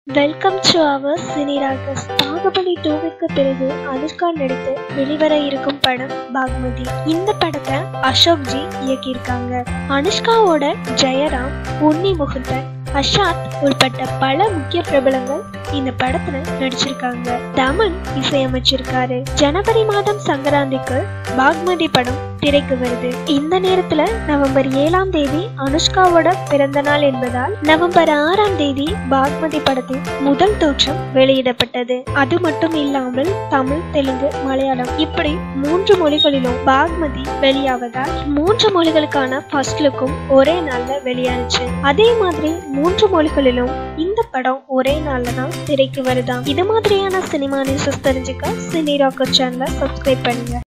welcome to அவர் Cine Rockers Baahubali டூவிற்கு பிறகு அனுஷ்கா நடித்து வெளிவர இருக்கும் படம் பாக்மதி இந்த படத்தை அசோக் ஜி இயக்கியிருக்காங்க அனுஷ்காவோட ஜெயராம் உன்னி முகுந்தன் அஷாத் உள்பட்ட பல முக்கிய பிரபலங்கள் இந்த படத்துல நடிச்சிருக்காங்க தமன் இசையமைச்சிருக்காரு ஜனவரி மாதம் சங்கராந்திக்கு பாக்மதி படம் திரைக்கு வருது இந்த நேரத்துல நவம்பர் ஏழாம் தேதி அனுஷ்காவோட பிறந்த நாள் என்பதால் நவம்பர் ஆறாம் தேதி பாக்மதி படத்தின் முதல் தோற்றம் வெளியிடப்பட்டது அது மட்டும் இல்லாமல் தமிழ் தெலுங்கு மலையாளம் இப்படி மூன்று மொழிகளிலும் பாக்மதி வெளியாவதால் மூன்று மொழிகளுக்கான ஃபர்ஸ்ட் லுக்கும் ஒரே நாள்ல வெளியானுச்சு அதே மாதிரி மூன்று மொழிகளிலும் இந்த படம் ஒரே நாள்ல தான் திரைக்கு வருதாம் இது மாதிரியான சினிமா நியூஸஸ் தெரிஞ்சுக்க சினி ராக்கர் சேனலை சப்ஸ்கிரைப் பண்ணுங்க